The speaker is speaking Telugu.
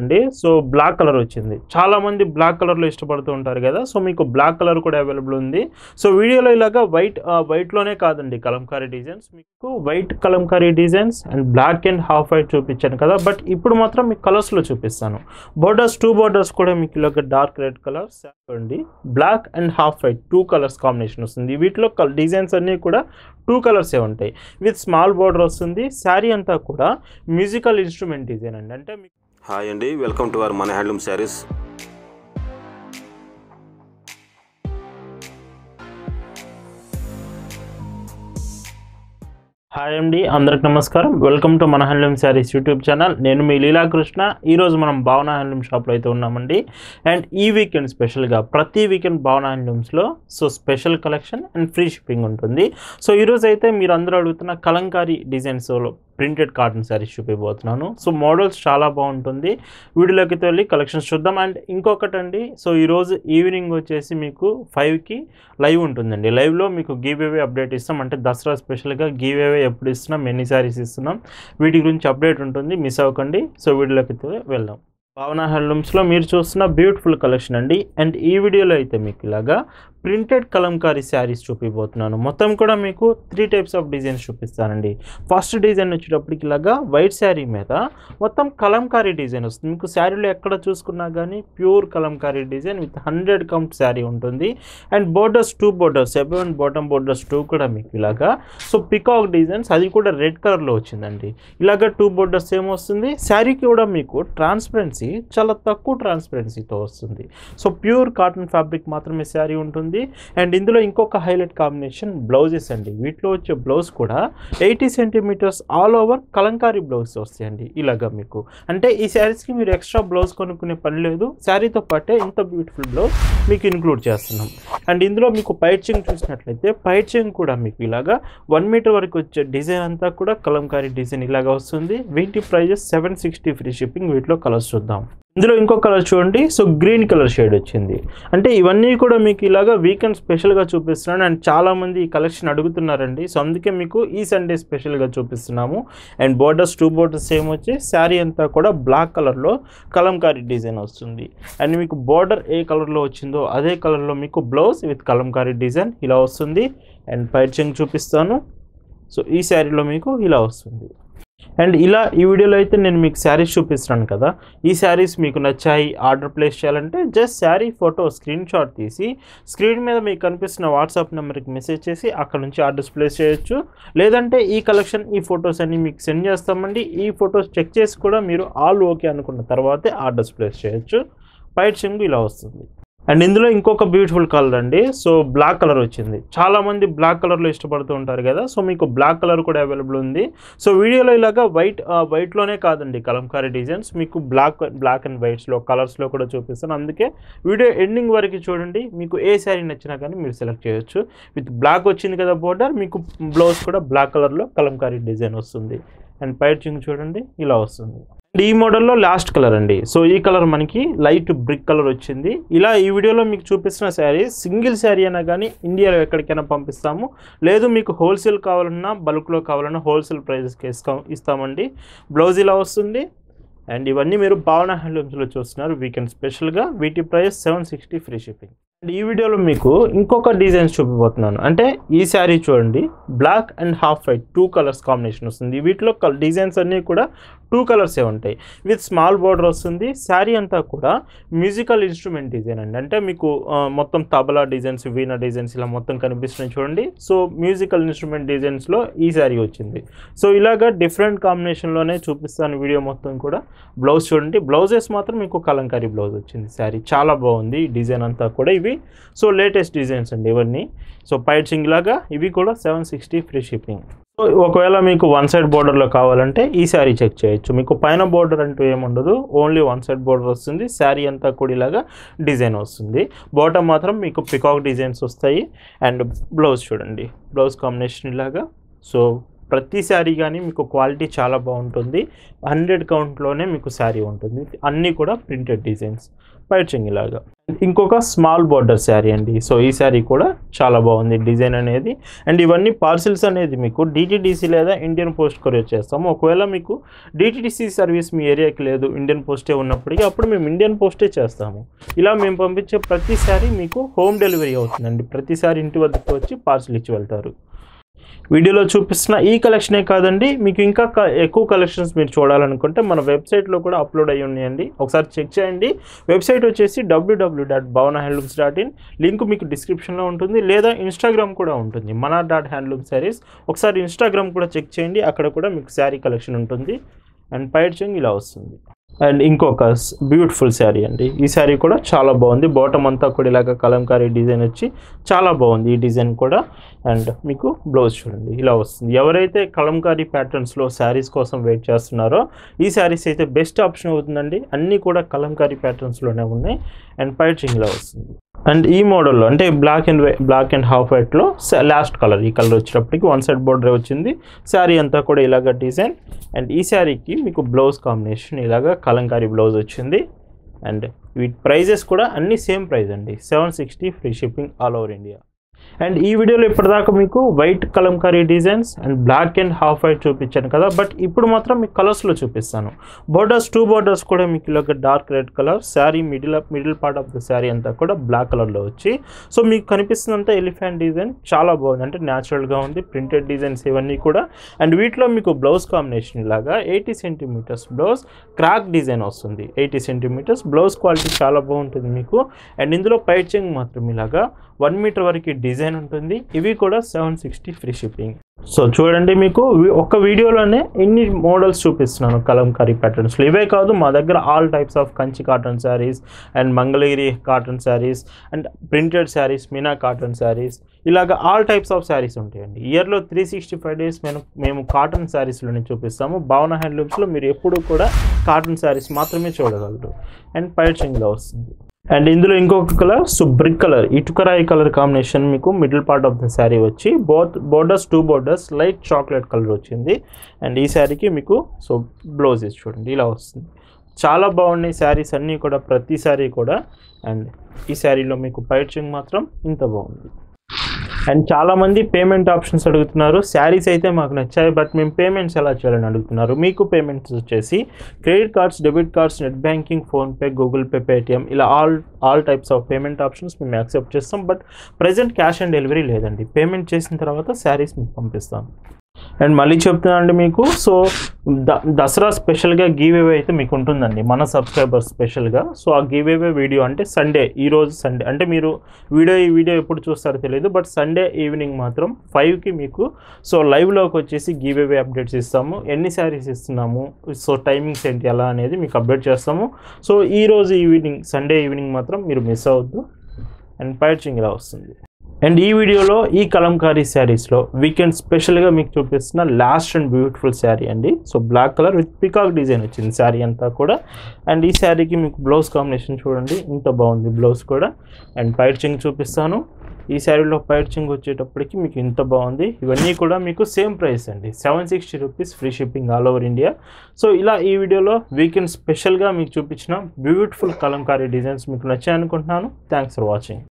అండి సో బ్లాక్ కలర్ వచ్చింది చాలా మంది బ్లాక్ కలర్లో ఇష్టపడుతూ ఉంటారు కదా సో మీకు బ్లాక్ కలర్ కూడా అవైలబుల్ ఉంది సో వీడియోలో ఇలాగా వైట్ వైట్లోనే కాదండి కలంకారీ డిజైన్స్ మీకు white Kalamkari designs and black and half white చూపించాను కదా బట్ ఇప్పుడు మాత్రం మీకు కలర్స్లో చూపిస్తాను బోర్డర్స్ టూ బోర్డర్స్ కూడా మీకు ఇలాగ డార్క్ రెడ్ కలర్స్ అండి black and half white two colours combination వస్తుంది వీటిలో డిజైన్స్ అన్నీ కూడా టూ కలర్సే ఉంటాయి విత్ స్మాల్ బోర్డర్ వస్తుంది శారీ అంతా కూడా మ్యూజికల్ ఇన్స్ట్రుమెంట్ డిజైన్ అండి అంటే మీకు హాయ్ అండి వెల్కమ్ టు అవర్ మన హ్యాండ్లూమ్ శారీస్ హాయ్ అండి అందరికి నమస్కారం వెల్కమ్ టు మన హ్యాండ్లూమ్ శారీస్ యూట్యూబ్ ఛానల్ నేను మీ లీలాకృష్ణ ఈరోజు మనం భావన హ్యాండ్లూమ్ షాప్లో అయితే ఉన్నామండి అండ్ ఈ వీకెండ్ స్పెషల్గా ప్రతి వీకెండ్ భావన హ్యాండ్లూమ్స్లో so special collection and free shipping ఉంటుంది సో ఈరోజు అయితే మీరు అందరూ అడుగుతున్న కలంకారీ డిజైన్స్లో ప్రింటెడ్ కాటన్ శారీస్ చూపిపోతున్నాను సో మోడల్స్ చాలా బాగుంటుంది వీడియోలోకి వెళ్ళి కలెక్షన్స్ చూద్దాం అండ్ ఇంకొకటి అండి సో ఈరోజు ఈవినింగ్ వచ్చేసి మీకు ఫైవ్కి లైవ్ ఉంటుందండి లైవ్లో మీకు గివ్ అవే అప్డేట్ ఇస్తాం అంటే దసరా స్పెషల్గా గివ్ అవే ఎప్పుడు ఇస్తున్నాం ఎన్ని శారీస్ ఇస్తున్నాం వీటి గురించి అప్డేట్ ఉంటుంది మిస్ అవ్వకండి సో వీడియోలోకి అయితే వెళ్దాం భావన హ్యాండ్లూమ్స్లో మీరు చూస్తున్న బ్యూటిఫుల్ కలెక్షన్ అండి అండ్ ఈ వీడియోలో అయితే మీకు ఇలాగా ప్రింటెడ్ కలంకారీ శారీస్ చూపిపోతున్నాను మొత్తం కూడా మీకు త్రీ టైప్స్ ఆఫ్ డిజైన్స్ చూపిస్తానండి ఫస్ట్ డిజైన్ వచ్చేటప్పటికి ఇలాగా వైట్ శారీ మీద మొత్తం కలంకారీ డిజైన్ వస్తుంది మీకు శారీలో ఎక్కడ చూసుకున్నా కానీ pure Kalamkari design with hundred count sari ఉంటుంది and borders two borders above and bottom borders two కూడా మీకు ఇలాగా సో పికాక్ డిజైన్స్ అది కూడా రెడ్ కలర్లో వచ్చిందండి ఇలాగ టూ బోర్డర్స్ ఏమొస్తుంది శారీకి కూడా మీకు ట్రాన్స్పరెన్సీ చాలా తక్కువ ట్రాన్స్పరెన్సీతో వస్తుంది సో ప్యూర్ కాటన్ ఫ్యాబ్రిక్ మాత్రమే శారీ ఉంటుంది అండ్ ఇందులో ఇంకొక హైలైట్ కాంబినేషన్ బ్లౌజెస్ అండి వీటిలో వచ్చే బ్లౌజ్ కూడా eighty centimetres all over Kalamkari blouse వస్తాయండి ఇలాగా మీకు అంటే ఈ శారీస్కి మీరు ఎక్స్ట్రా బ్లౌజ్ కొనుక్కునే పని లేదు శారీతో పాటే ఇంత బ్యూటిఫుల్ బ్లౌజ్ మీకు ఇన్క్లూడ్ చేస్తున్నాం అండ్ ఇందులో మీకు పైచింగ్ చూసినట్లయితే పైచింగ్ కూడా మీకు ఇలాగా వన్ మీటర్ వరకు వచ్చే డిజైన్ అంతా కూడా కలంకారీ డిజైన్ ఇలాగా వస్తుంది వీటి prices seven sixty free shipping వీటిలో కలర్స్ చూద్దాం ఇందులో ఇంకో కలర్ చూడండి సో గ్రీన్ కలర్ షేడ్ వచ్చింది అంటే ఇవన్నీ కూడా మీకు ఇలాగా వీకెండ్ స్పెషల్గా చూపిస్తున్నాను అండ్ చాలామంది ఈ కలెక్షన్ అడుగుతున్నారండి సో అందుకే మీకు ఈ సండే స్పెషల్గా చూపిస్తున్నాము and borders two borders same వచ్చి శారీ అంతా కూడా బ్లాక్ కలర్లో కలంకారీ డిజైన్ వస్తుంది అండ్ మీకు బోర్డర్ ఏ కలర్లో వచ్చిందో అదే కలర్లో మీకు బ్లౌజ్ విత్ కలంకారీ డిజైన్ ఇలా వస్తుంది అండ్ పైచింగ్ చూపిస్తాను సో ఈ శారీలో మీకు ఇలా వస్తుంది అండ్ ఇలా ఈ వీడియోలో అయితే నేను మీకు శారీస్ చూపిస్తున్నాను కదా ఈ శారీస్ మీకు నచ్చాయి ఆర్డర్ ప్లేస్ చేయాలంటే just sari photo screen shot తీసి స్క్రీన్ మీద మీకు కనిపిస్తున్న వాట్సాప్ నెంబర్కి మెసేజ్ చేసి అక్కడ నుంచి ఆర్డర్స్ ప్లేస్ చేయొచ్చు లేదంటే ఈ కలెక్షన్ ఈ ఫొటోస్ అన్ని మీకు సెండ్ చేస్తామండి ఈ ఫొటోస్ చెక్ చేసి కూడా మీరు ఆల్ ఓకే అనుకున్న తర్వాతే ఆర్డర్స్ ప్లేస్ చేయొచ్చు పైట్ సింగ్ ఇలా వస్తుంది అండ్ ఇందులో ఇంకొక బ్యూటిఫుల్ కలర్ అండి సో బ్లాక్ కలర్ వచ్చింది చాలా మంది బ్లాక్ కలర్లో ఇష్టపడుతూ ఉంటారు కదా సో మీకు బ్లాక్ కలర్ కూడా అవైలబుల్ ఉంది సో వీడియోలో ఇలాగా వైట్ వైట్లోనే కాదండి కలంకారీ డిజైన్స్ మీకు బ్లాక్ బ్లాక్ అండ్ వైట్స్లో కలర్స్లో కూడా చూపిస్తాను అందుకే వీడియో ఎండింగ్ వరకు చూడండి మీకు ఏ శారీ నచ్చినా కానీ మీరు సెలెక్ట్ చేయొచ్చు విత్ బ్లాక్ వచ్చింది కదా బోర్డర్ మీకు బ్లౌజ్ కూడా బ్లాక్ కలర్లో కలంకారీ డిజైన్ వస్తుంది అండ్ పైచింగ్ చూడండి ఇలా వస్తుంది అండ్ ఈ మోడల్లో లాస్ట్ కలర్ అండి సో ఈ కలర్ మనకి లైట్ బ్రిక్ కలర్ వచ్చింది ఇలా ఈ వీడియోలో మీకు చూపిస్తున్న శారీ సింగిల్ శారీ అయినా కానీ ఇండియాలో ఎక్కడికైనా పంపిస్తాము లేదు మీకు హోల్సేల్ కావాలన్నా బల్క్లో కావాలన్నా హోల్సేల్ ప్రైజెస్కి ఇస్తాం ఇస్తామండి బ్లౌజ్ ఇలా వస్తుంది అండ్ ఇవన్నీ మీరు భావన హ్యాండ్లూమ్స్లో చూస్తున్నారు వీకెండ్ స్పెషల్గా వీటి price seven sixty free shipping and ఈ వీడియోలో మీకు ఇంకొక డిజైన్స్ చూపిపోతున్నాను అంటే ఈ శారీ చూడండి black and half white two colours combination వస్తుంది వీటిలో డిజైన్స్ అన్నీ కూడా టూ కలర్సే ఉంటాయి విత్ స్మాల్ బార్డర్ వస్తుంది శారీ అంతా కూడా మ్యూజికల్ ఇన్స్ట్రుమెంట్ డిజైన్ అండి అంటే మీకు ఆ, మొత్తం తబలా డిజైన్స్ వీణా డిజైన్స్ ఇలా మొత్తం కనిపిస్తున్నాయి చూడండి సో మ్యూజికల్ ఇన్స్ట్రుమెంట్ డిజైన్స్లో ఈ శారీ వచ్చింది సో ఇలాగా డిఫరెంట్ కాంబినేషన్లోనే చూపిస్తాను వీడియో మొత్తం కూడా బ్లౌజ్ చూడండి బ్లౌజెస్ మాత్రం మీకు కలంకారీ బ్లౌజ్ వచ్చింది శారీ చాలా బాగుంది ఈ డిజైన్ అంతా కూడా ఇవి సో లేటెస్ట్ డిజైన్స్ అండి ఇవన్నీ సో పైచింగ్ లాగా ఇవి కూడా seven sixty free shipping so ఒకవేళ మీకు వన్ సైడ్ బోర్డర్లో కావాలంటే ఈ శారీ చెక్ చేయొచ్చు మీకు పైన బోర్డర్ అంటూ ఏముండదు ఓన్లీ వన్ సైడ్ బోర్డర్ వస్తుంది శారీ అంతా కూడా ఇలాగా డిజైన్ వస్తుంది బాటమ్ మాత్రం మీకు పికాక్ డిజైన్స్ వస్తాయి అండ్ బ్లౌజ్ చూడండి బ్లౌజ్ కాంబినేషన్ ఇలాగా సో ప్రతి శారీ కానీ మీకు క్వాలిటీ చాలా బాగుంటుంది హండ్రెడ్ కౌంట్లోనే మీకు శారీ ఉంటుంది అన్నీ కూడా ప్రింటెడ్ డిజైన్స్ పైచింగ్ ఇలాగా ఇంకొక స్మాల్ బోర్డర్ శారీ అండి సో ఈ శారీ కూడా చాలా బాగుంది డిజైన్ అనేది అండ్ ఇవన్నీ పార్సిల్స్ అనేది మీకు డిటీడీసీ లేదా ఇండియన్ పోస్ట్ కొరియర్ చేస్తాము ఒకవేళ మీకు డిటీడీసీ సర్వీస్ మీ ఏరియాకి లేదు ఇండియన్ పోస్టే ఉన్నప్పటికీ అప్పుడు మేము ఇండియన్ పోస్టే చేస్తాము ఇలా మేము పంపించే ప్రతి శారీ మీకు హోమ్ డెలివరీ అవుతుందండి ప్రతిసారి ఇంటి వద్దకు వచ్చి పార్సిల్ ఇచ్చి వెళ్తారు వీడియోలో చూపిస్తున్న ఈ కలెక్షనే కాదండి మీకు ఇంకా క- ఎక్కువ కలెక్షన్స్ మీరు చూడాలనుకుంటే మన వెబ్సైట్లో కూడా అప్లోడ్ అయ్యి ఉన్నాయండి ఒకసారి చెక్ చేయండి వెబ్సైట్ వచ్చేసి WW dot Bhavana handlooms dot in link మీకు డిస్క్రిప్షన్లో ఉంటుంది లేదా ఇన్స్టాగ్రామ్ కూడా ఉంటుంది మన డాట్ హ్యాండ్లూమ్ శారీస్ ఒకసారి ఇన్స్టాగ్రామ్ కూడా చెక్ చేయండి అక్కడ కూడా మీకు శారీ కలెక్షన్ ఉంటుంది అండ్ పైడ్ చెంగ్ ఇలా వస్తుంది అండ్ ఇంకొక బ్యూటిఫుల్ శారీ అండి ఈ శారీ కూడా చాలా బాగుంది బాటమ్ అంతా కూడా ఇలాగ కలంకారీ డిజైన్ వచ్చి చాలా బాగుంది ఈ డిజైన్ కూడా అండ్ మీకు బ్లౌజ్ చూడండి ఇలా వస్తుంది ఎవరైతే కలంకారీ ప్యాటర్న్స్లో శారీస్ కోసం వెయిట్ చేస్తున్నారో ఈ శారీస్ అయితే బెస్ట్ ఆప్షన్ అవుతుందండి అన్నీ కూడా కలంకారీ ప్యాటర్న్స్లోనే ఉన్నాయి అండ్ పైచింగ్ ఇలా వస్తుంది అండ్ ఈ మోడల్లో అంటే బ్లాక్ అండ్ బ్లాక్ అండ్ హాఫ్ వైట్లో లాస్ట్ కలర్ ఈ కలర్ వచ్చేటప్పటికి వన్ సైడ్ బోర్డర్ వచ్చింది శారీ అంతా కూడా ఇలాగ డిజైన్ అండ్ ఈ శారీకి మీకు బ్లౌజ్ కాంబినేషన్ ఇలాగ కలంకారీ బ్లౌజ్ వచ్చింది అండ్ వీటి ప్రైజెస్ కూడా అన్ని సేమ్ ప్రైస్ అండి seven sixty free shipping all over India and ఈ వీడియోలో ఇప్పటిదాకా మీకు white Kalamkari designs and black and half white చూపించాను కదా బట్ ఇప్పుడు మాత్రం మీకు కలర్స్లో చూపిస్తాను బోర్డర్స్ టూ బోర్డర్స్ కూడా మీకు ఇలాగ dark red colour sari middle middle part of the sari అంతా కూడా బ్లాక్ కలర్లో వచ్చి సో మీకు కనిపిస్తున్నంత ఎలిఫెంట్ డిజైన్ చాలా బాగుంది అంటే న్యాచురల్గా ఉంది ప్రింటెడ్ డిజైన్స్ ఇవన్నీ కూడా అండ్ వీటిలో మీకు బ్లౌజ్ కాంబినేషన్ ఇలాగా eighty centimetres blouse crack design వస్తుంది ఎయిటీ సెంటీమీటర్స్ బ్లౌజ్ క్వాలిటీ చాలా బాగుంటుంది మీకు అండ్ ఇందులో పైచింగ్ మాత్రం ఇలాగా వన్ మీటర్ వరకు డిజైన్ ఉంటుంది ఇవి కూడా seven sixty free shipping so చూడండి మీకు వి- ఒక వీడియోలోనే ఎన్ని మోడల్స్ చూపిస్తున్నాను కలంకారీ ప్యాటర్న్స్లో ఇవే కాదు మా దగ్గర all types of Kanchi cotton saris and Mangalagiri cotton saris and printed saris Meena cotton saris ఇలాగ ఆల్ టైప్స్ ఆఫ్ శారీస్ ఉంటాయండి ఇయర్లో త్రీ సిక్స్టీ ఫైవ్ డేస్ మేము మేము కాటన్ శారీస్లోనే చూపిస్తాము భావన హ్యాండ్లూమ్స్లో మీరు ఎప్పుడూ కూడా కాటన్ శారీస్ మాత్రమే చూడగలరు అండ్ పైచింగ్లో వస్తుంది అండ్ ఇందులో ఇంకొక కలర్ సో బ్రిక్ కలర్ ఇటుకరాయి కలర్ కాంబినేషన్ మీకు middle part of the sari వచ్చి both borders two borders light chocolate colour వచ్చింది అండ్ ఈ శారీకి మీకు సో బ్లౌజెస్ చూడండి ఇలా వస్తుంది చాలా బాగున్నాయి శారీస్ అన్నీ కూడా ప్రతి శారీ కూడా అండ్ ఈ శారీలో మీకు పైచింగ్ మాత్రం ఇంత బాగుంది అండ్ చాలామంది పేమెంట్ ఆప్షన్స్ అడుగుతున్నారు శారీస్ అయితే మాకు నచ్చాయి బట్ మేము పేమెంట్స్ ఎలా చేయాలని అడుగుతున్నారు మీకు పేమెంట్స్ వచ్చేసి credit cards debit cards net banking PhonePe Google Pay Paytm ఇలా all all types of payment options మేము యాక్సెప్ట్ చేస్తాం but present cash on delivery లేదండి పేమెంట్ చేసిన తర్వాత శారీస్ మీకు పంపిస్తాం అండ్ మళ్ళీ చెప్తున్నానండి మీకు సో ద దసరా స్పెషల్గా గివ్ అవే అయితే మీకు ఉంటుందండి మన సబ్స్క్రైబర్స్ స్పెషల్గా సో ఆ గివ్ అవే వీడియో అంటే సండే ఈ రోజు సండే అంటే మీరు వీడియో ఈ వీడియో ఎప్పుడు చూస్తారో తెలియదు బట్ సండే ఈవినింగ్ మాత్రం ఫైవ్కి మీకు సో లైవ్లోకి వచ్చేసి గివ్ అవే అప్డేట్స్ ఇస్తాము ఎన్ని శారీస్ ఇస్తున్నాము సో టైమింగ్స్ ఏంటి ఎలా అనేది మీకు అప్డేట్ చేస్తాము సో ఈ రోజు ఈవినింగ్ సండే ఈవినింగ్ మాత్రం మీరు మిస్ అవ్వద్దు అండ్ పైచింగ్ ఇలా వస్తుంది అండ్ ఈ వీడియోలో ఈ కలంకారీ శారీస్లో వీకెండ్ స్పెషల్గా మీకు చూపిస్తున్న లాస్ట్ అండ్ బ్యూటిఫుల్ శారీ అండి so black colour with peacock design వచ్చింది శారీ అంతా కూడా అండ్ ఈ శారీకి మీకు బ్లౌజ్ కాంబినేషన్ చూడండి ఇంత బాగుంది బ్లౌజ్ కూడా అండ్ పైచింగ్ చూపిస్తాను ఈ శారీలో పైచింగ్ వచ్చేటప్పటికి మీకు ఇంత బాగుంది ఇవన్నీ కూడా మీకు సేమ్ ప్రైస్ అండి seven sixty rupees free shipping all over India so ఇలా ఈ వీడియోలో వీకెండ్ స్పెషల్గా మీకు చూపించిన బ్యూటిఫుల్ కలంకారీ డిజైన్స్ మీకు నచ్చాయనుకుంటున్నాను థ్యాంక్స్ ఫర్ వాచింగ్